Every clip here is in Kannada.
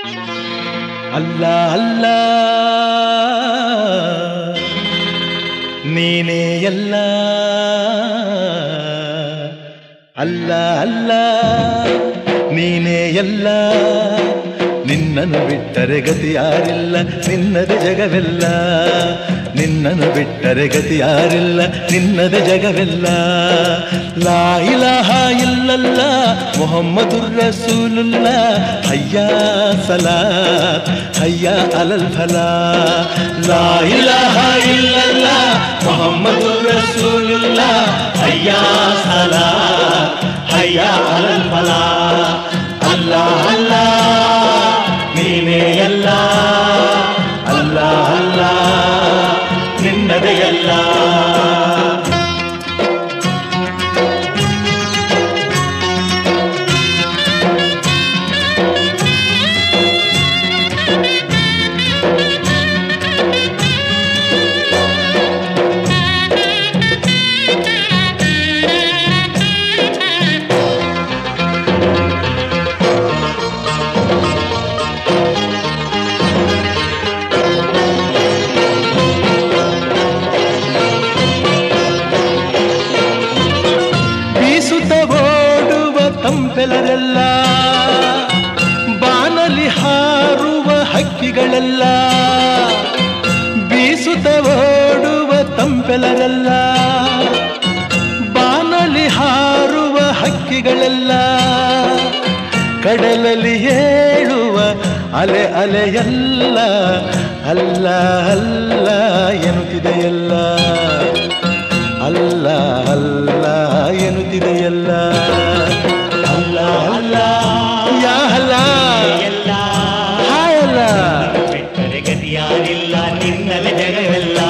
ಅಲ್ಲ ಅಲ್ಲ ನೀನೇ ಎಲ್ಲ ಅಲ್ಲ ಅಲ್ಲ ನೀನೇ ಎಲ್ಲ ನಿನ್ನನ್ನು ಬಿಟ್ಟರೆ ಗತಿ ಯಾರಿಲ್ಲ ನಿನ್ನದ ಜಗವೆಲ್ಲ ನಿನ್ನನ್ನು ಬಿಟ್ಟರೆ ಗತಿ ಯಾರಿಲ್ಲ ನಿನ್ನದ ಜಗವೆಲ್ಲ ಲಾ ಇಲಾಹ ಇಲ್ಲಲ್ಲ ಮೊಹಮ್ಮದುರ್ ರಸೂಲುಲ್ಲ ಹಯ್ಯ ಸಲಾತ್ ಹಯ್ಯ ಅಲಲ್ ಫಲಾ ಲಾ ಇಲಾಹ ಇಲ್ಲಲ್ಲ ಮೊಹಮ್ಮದುರ್ ರಸೂಲುಲ್ಲ ಹಯ್ಯ ಸಲಾತ್ ಹಯ್ಯ ಅಲಲ್ ಫಲಾ ಅಲ್ಲ ಅಲ್ಲ ನೀನೇ ಎಲ್ಲ ಅಲ್ಲ ಅಲ್ಲ ನಿನ್ನದೇ ಎಲ್ಲ ಬೀಸುತ್ತ ಓಡುವ ತಂಪೆಲರೆಲ್ಲ ಬಾನಲಿ ಹಾರುವ ಹಕ್ಕಿಗಳೆಲ್ಲ ಬೀಸುತ್ತ ಓಡುವ ತಂಪೆಲರೆಲ್ಲ ಬಾನಲಿ ಹಾರುವ ಹಕ್ಕಿಗಳೆಲ್ಲ ಕಡಲಲ್ಲಿ ಏಳುವ ಅಲೆ ಅಲೆಯಲ್ಲ ಅಲ್ಲ ಅಲ್ಲ ಎನ್ನುತ್ತಿದೆಯಲ್ಲ ಅಲ್ಲ ಅಲ್ಲ ಎನ್ನುತ್ತಿದೆಯಲ್ಲ ಅಲ್ಲ ಅಲ್ಲ ಯಾ ಅಲ್ಲ ಎಲ್ಲ ಹಾಯಲ್ಲ ಬಿಟ್ಟರೆ ಗತಿ ಯಾರಿಲ್ಲ ನಿನ್ನಲೆ ಜಗವೆಲ್ಲ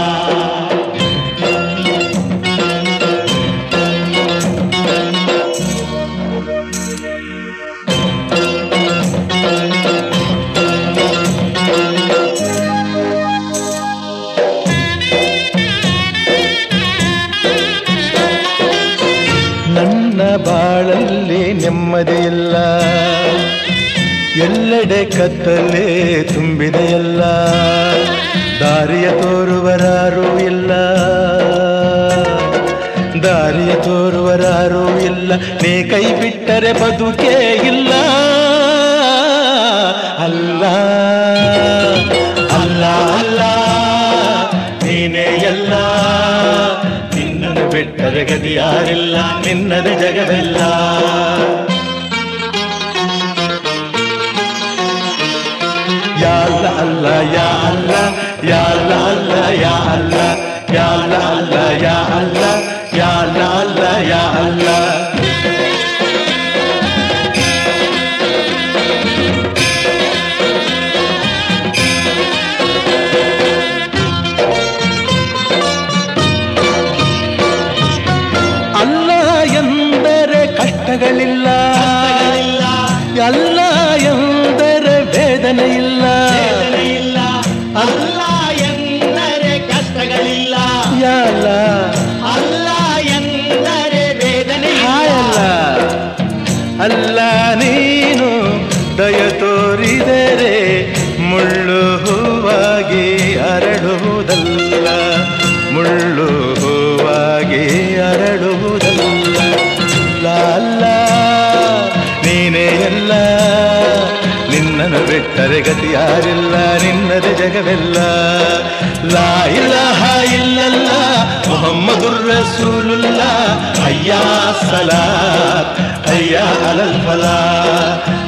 ನನ್ನ ಬಾಳಲ್ಲಿ ನೆಮ್ಮದಿಯಿಲ್ಲ ಎಲ್ಲೆಡೆ ಕತ್ತಲೆ ತುಂಬಿದೆಯಲ್ಲ ದಾರಿಯ ತೋರುವರಾರೂ ಇಲ್ಲ ದಾರಿಯ ತೋರುವರಾರೂ ಇಲ್ಲ ನೀ ಕೈ ಬಿಟ್ಟರೆ ಬದುಕೇ ಇಲ್ಲ ಅಲ್ಲ ಅಲ್ಲ ಅಲ್ಲ ನೀನೇ ಎಲ್ಲ ನಿನ್ನನ್ನು ಬಿಟ್ಟರೆ ಗತಿ ಯಾರಿಲ್ಲ ನಿನ್ನದ ಜಗವೆಲ್ಲ ಯಾ ಅಲ್ಲ ಅಲ್ಲ ಯಾ ಅಲ್ಲ ಯಾ ಅಲ್ಲ ಅಲ್ಲ ಯಾ ಅಲ್ಲ ಯಾ ಅಲ್ಲ ಅಲ್ಲ ಯಾ ಅಲ್ಲ ಯಾ ಅಲ್ಲ ಅಲ್ಲ ಯಾ ಅಲ್ಲ ಅಲ್ಲ ಎಂದರೆ ಕಷ್ಟಗಳಿಲ್ಲ ಇಲ್ಲ ಅಲ್ಲ ಎಂದರೆ ವೇದನೆ ಇಲ್ಲ ವೇದನೆ ಇಲ್ಲ ಅಲ್ಲ ಎಂದರೆ ಕಷ್ಟಗಳಿಲ್ಲ ಯಾಲ ಅಲ್ಲ ಎಂದರೆ ವೇದನೆ ಇಲ್ಲ ಹಾಯಲ್ಲ ಅಲ್ಲ ನೀನು ದಯ ತೋರಿದರೆ ಮುಳ್ಳು ಹೂವಾಗಿ ಅರಳುವುದಲ್ಲ ಮುಳ್ಳು ಹೂವಾಗಿ ಅರಳುವುದಲ್ಲ ಅಲ್ಲ ನೀನೇ ಎಲ್ಲ ನಿನ್ನನ್ನು ಬಿಟ್ಟರೆ ಗತಿ ಯಾರಿಲ್ಲ ನಿನ್ನದ ಜಗವೆಲ್ಲ ಲಾ ಇಲಾಹ ಇಲ್ಲಲ್ಲ ಮೊಹಮ್ಮದುರ್ ರಸೂಲುಲ್ಲ ಅಯ್ಯಾ ಸಲಾತ್ ಅಯ್ಯಾ ಅಲಲ್ ಫಲಾ